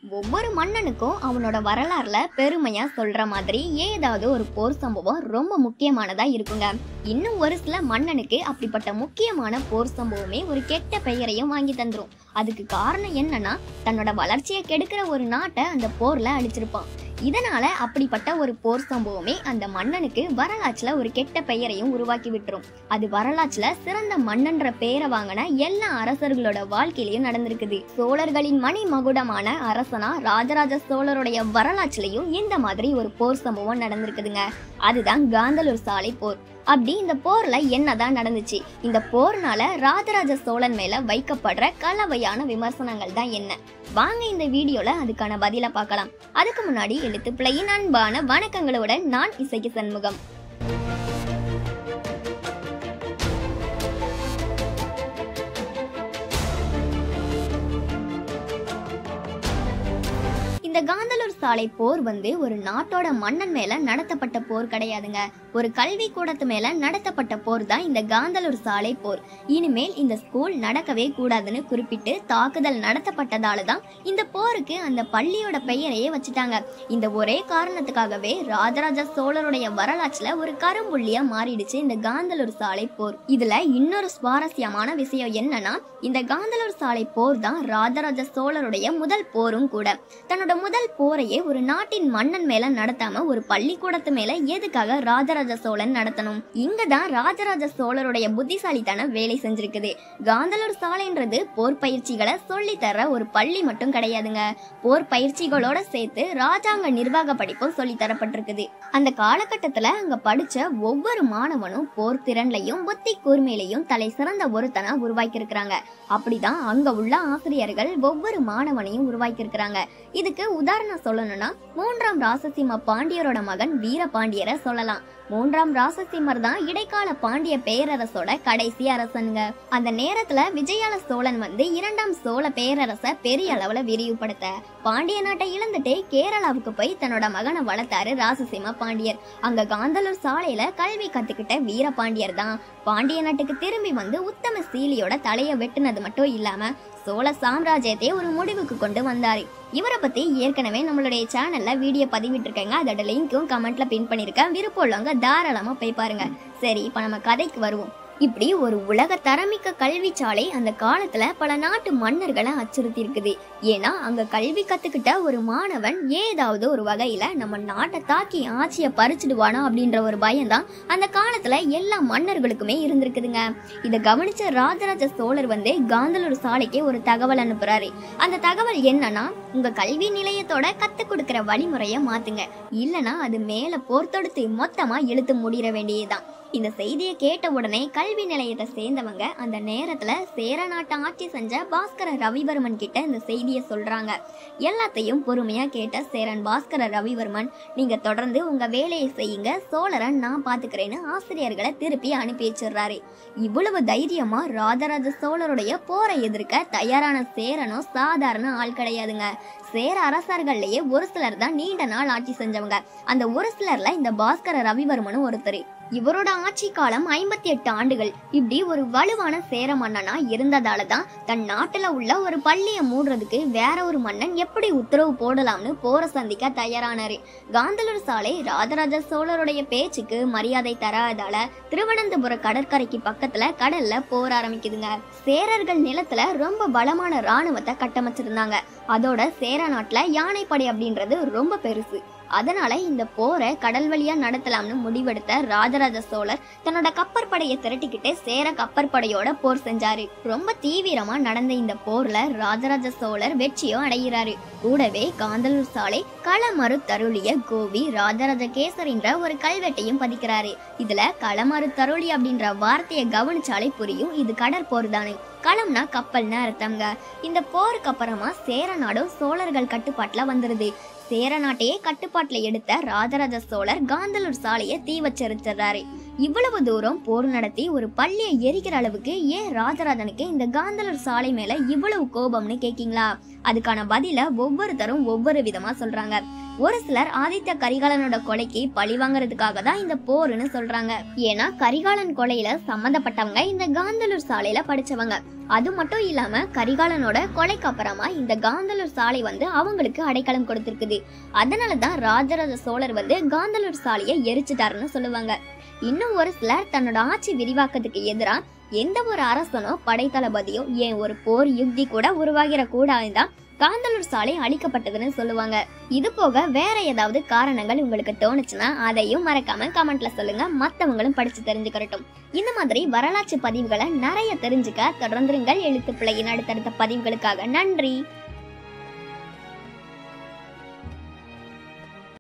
ஒவ்வொரு மன்னனுக்கும் அவனோட வரலாறுல பெருமையா சொல்ற மாதிரி ஏதாவது ஒரு போர் சம்பவம் ரொம்ப முக்கியமானதா இருக்குங்க இன்னும் ஒரு சில மன்னனுக்கு அப்படிப்பட்ட முக்கியமான போர் சம்பவமே ஒரு கெட்ட பெயரையும் வாங்கி தந்துரும் அதுக்கு காரணம் என்னன்னா தன்னோட வளர்ச்சியை கெடுக்கிற ஒரு நாட்டை அந்த போர்ல அழிச்சிருப்பான் இதனால அப்படிப்பட்ட ஒரு போர் சம்பவமே அந்த மன்னனுக்கு வரலாற்றுல ஒரு கெட்ட பெயரையும் உருவாக்கி விட்டுரும் அது வரலாற்றுல சிறந்த மன்னன்ற பெயரை வாங்கின எல்லா அரசர்களோட வாழ்க்கையிலயும் நடந்திருக்குது சோழர்களின் மணி மகுடமான அரசனா ராஜராஜ சோழருடைய வரலாற்றுலயும் இந்த மாதிரி ஒரு போர் சம்பவம் நடந்திருக்குதுங்க அதுதான் காந்தலூர் சாலை போர் அப்படி இந்த போர்ல என்னதான் நடந்துச்சு இந்த போர்னால ராஜராஜ சோழன் மேல வைக்கப்படுற கலவையான விமர்சனங்கள் தான் என்ன வாங்க இந்த வீடியோல அதுக்கான பதில பார்க்கலாம் அதுக்கு முன்னாடி எழுத்து பிள்ளையின் அன்பான வணக்கங்களுடன் நான் இசைக்கு சண்முகம் இந்த காந்தலூர் சாலை போர் வந்து ஒரு நாட்டோட மன்னன் மேல நடத்தப்பட்ட போர் கிடையாதுங்க ஒரு கல்வி கூடத்து மேல நடத்தப்பட்ட போர் தான் இந்த காந்தலூர் சாலை போர் இனிமேல் இந்த ஸ்கூல் நடக்கவே கூடாதுன்னு குறிப்பிட்டு தாக்குதல் நடத்தப்பட்டதால தான் இந்த போருக்கு அந்த பள்ளியோட பெயரையே வச்சுட்டாங்க இந்த ஒரே காரணத்துக்காகவே ராஜராஜ சோழருடைய வரலாற்றுல ஒரு கரும்புள்ளியா மாறிடுச்சு இந்த காந்தலூர் சாலை போர் இதுல இன்னொரு சுவாரஸ்யமான விஷயம் என்னன்னா இந்த காந்தலூர் சாலை போர் தான் ராஜராஜ சோழருடைய முதல் போரும் கூட தன்னோட முதல் போரையே ஒரு நாட்டின் மன்னன் மேல நடத்தாம ஒரு பள்ளிக்கூடத்து மேல எதுக்காக ராஜராஜ சோழன் நடத்தணும் இங்க தான் ராஜராஜ சோழருடைய புத்திசாலித்தனம் வேலை செஞ்சிருக்குது காந்தலூர் சாலைன்றது போர் பயிற்சிகளை சொல்லி தர ஒரு பள்ளி மட்டும் கிடையாதுங்க போர் பயிற்சிகளோட சேர்த்து ராஜாங்க நிர்வாக படிப்பும் சொல்லி தரப்பட்டிருக்குது அந்த காலகட்டத்துல அங்க படிச்ச ஒவ்வொரு மாணவனும் போர் திறன்லையும் புத்தி கூர்மையிலையும் தலை சிறந்த ஒருத்தனா உருவாக்கி இருக்கிறாங்க அப்படிதான் அங்க உள்ள ஆசிரியர்கள் ஒவ்வொரு மாணவனையும் உருவாக்கி இருக்கிறாங்க இதுக்கு உதாரணம் சொல்லணும்னா மூன்றாம் ராசசிம்ம பாண்டியரோட மகன் வீரபாண்டியரை சொல்லலாம் மூன்றாம் ராசசிம்மர் தான் இடைக்கால பாண்டிய பேரரசோட கடைசி அரசனுங்க அந்த நேரத்துல விஜயால சோழன் வந்து இரண்டாம் சோழ பேரரச பெரிய அளவுல விரிவுபடுத்த பாண்டிய நாட்டை இழந்துட்டு கேரளாவுக்கு போய் தன்னோட மகனை வளர்த்தாரு ராசசிம்ம பாண்டியர் அங்க காந்தலூர் சாலையில கல்வி கத்துக்கிட்ட வீரபாண்டியர் தான் பாண்டிய நாட்டுக்கு திரும்பி வந்து உத்தம சீலியோட தலைய வெட்டுனது மட்டும் இல்லாம சோழ சாம்ராஜ்யத்தை ஒரு முடிவுக்கு கொண்டு வந்தாரு இவரை பத்தி ஏற்கனவே நம்மளுடைய சேனல்ல வீடியோ பதிவிட்டிருக்கேங்க அதோட லிங்க்கும் கமெண்ட்ல பின் பண்ணிருக்கேன் விருப்பம் உள்ளவங்க தாராளமா போய் பாருங்க சரி இப்ப நம்ம கதைக்கு வருவோம் இப்படி ஒரு உலக தரமிக்க கல்வி சாலை அந்த காலத்துல பல நாட்டு மன்னர்களை அச்சுறுத்தி இருக்குது ஏன்னா அங்க கல்வி கத்துக்கிட்ட ஒரு மாணவன் ஏதாவது ஒரு வகையில நம்ம நாட்டை தாக்கி ஆட்சியை பறிச்சிடுவானோ அப்படின்ற ஒரு பயம்தான் அந்த காலத்துல எல்லா மன்னர்களுக்குமே இருந்திருக்குதுங்க இதை கவனிச்ச ராஜராஜ சோழர் வந்து காந்தலூர் சாலைக்கு ஒரு தகவல் அனுப்புறாரு அந்த தகவல் என்னன்னா உங்க கல்வி நிலையத்தோட கத்து கொடுக்கிற வழிமுறைய மாத்துங்க இல்லனா அது மேல போர் தொடுத்து மொத்தமா இழுத்து முடிட வேண்டியதுதான் இந்த செய்தியை கேட்ட உடனே கல்வி நிலையத்தை சேர்ந்தவங்க அந்த நேரத்துல சேர நாட்டை ஆட்சி செஞ்ச பாஸ்கர ரவிவர்மன் கிட்ட இந்த செய்தியை சொல்றாங்க எல்லாத்தையும் பொறுமையா கேட்ட சேரன் பாஸ்கர ரவிவர்மன் நீங்க தொடர்ந்து உங்க வேலையை செய்யுங்க சோழரை நான் பாத்துக்கிறேன்னு ஆசிரியர்களை திருப்பி அனுப்பி வச்சிடுறாரு இவ்வளவு தைரியமா ராஜராஜ சோழருடைய போரை எதிர்க்க தயாரான சேரனோ சாதாரண ஆள் கிடையாதுங்க சேர அரசர்கள்லயே ஒரு சிலர் தான் நீண்ட நாள் ஆட்சி செஞ்சவங்க அந்த ஒரு சிலர்ல இந்த பாஸ்கர ரவிவர்மனும் ஒருத்தர் இவரோட ஆட்சி காலம் ஐம்பத்தி எட்டு ஆண்டுகள் இப்படி ஒரு வலுவான சேர மன்னனா இருந்ததால தான் தன் நாட்டுல உள்ள ஒரு பள்ளியை மூடுறதுக்கு வேற ஒரு மன்னன் எப்படி உத்தரவு போடலாம்னு போரை சந்திக்க தயாரானாரு காந்தலூர் சாலை ராஜராஜ சோழருடைய பேச்சுக்கு மரியாதை தராதால திருவனந்தபுர கடற்கரைக்கு பக்கத்துல கடல்ல போர் ஆரம்பிக்குதுங்க சேரர்கள் நிலத்துல ரொம்ப பலமான ராணுவத்தை கட்டமைச்சிருந்தாங்க அதோட சேர நாட்டுல யானைப்படை அப்படின்றது ரொம்ப பெருசு அதனால இந்த போரை கடல் வழியா நடத்தலாம்னு முடிவெடுத்த ராஜராஜ சோழர் தன்னோட கப்பற்படையை திரட்டிக்கிட்டு சேர கப்பற்படையோட போர் செஞ்சாரு ரொம்ப தீவிரமா நடந்த இந்த போர்ல ராஜராஜ சோழர் வெற்றியும் அடைகிறாரு கூடவே காந்தலூர் சாலை களமறு தருளிய கோவி ராஜராஜ கேசரின்ற ஒரு கல்வெட்டையும் பதிக்கிறாரு இதுல களமறு தருளி அப்படின்ற வார்த்தையை கவனிச்சாலே புரியும் இது கடற்போர் தானே களம்னா கப்பல்னு அர்த்தம்ங்க இந்த போருக்கு அப்புறமா சேர நாடும் சோழர்கள் கட்டுப்பாட்டுல வந்துருது சேர நாட்டையே கட்டுப்பாட்டுல எடுத்த ராஜராஜ சோழர் காந்தலூர் சாலையை தீ வச்சரிச்சிடுறாரு இவ்வளவு தூரம் போர் நடத்தி ஒரு பள்ளியை எரிக்கிற அளவுக்கு ஏன் ராஜராஜனுக்கு இந்த காந்தலூர் சாலை மேல இவ்வளவு கோபம்னு கேக்கீங்களா அதுக்கான பதில ஒவ்வொருத்தரும் ஒவ்வொரு விதமா சொல்றாங்க ஒரு சிலர் ஆதித்த கரிகாலனோட கொலைக்கு பழி வாங்குறதுக்காக தான் இந்த போர்னு சொல்றாங்க ஏன்னா கரிகாலன் கொலையில சம்பந்தப்பட்டவங்க இந்த காந்தலூர் சாலையில படிச்சவங்க அது மட்டும் இல்லாம கரிகாலனோட கொலைக்கு அப்புறமா இந்த காந்தலூர் சாலை வந்து அவங்களுக்கு அடைக்கலம் கொடுத்திருக்குது அதனாலதான் ராஜராஜ சோழர் வந்து காந்தலூர் சாலையை எரிச்சிட்டாருன்னு சொல்லுவாங்க இன்னும் ஒரு சிலர் தன்னோட ஆட்சி விரிவாக்கத்துக்கு எதிரா எந்த ஒரு அரசனோ படைத்தளபதியோ ஏன் ஒரு போர் யுக்தி கூட உருவாகிற கூடாதுதான் காந்தலூர் சாலை அழிக்கப்பட்டதுன்னு சொல்லுவாங்க இது போக வேற ஏதாவது காரணங்கள் உங்களுக்கு தோணுச்சுன்னா அதையும் மறக்காம கமெண்ட்ல சொல்லுங்க மத்தவங்களும் படிச்சு தெரிஞ்சுக்கிறட்டும் இந்த மாதிரி வரலாற்று பதிவுகளை நிறைய தெரிஞ்சுக்க தொடர்ந்துருங்கள் எழுத்துப்பிள்ளையின் அடுத்தடுத்த பதிவுகளுக்காக நன்றி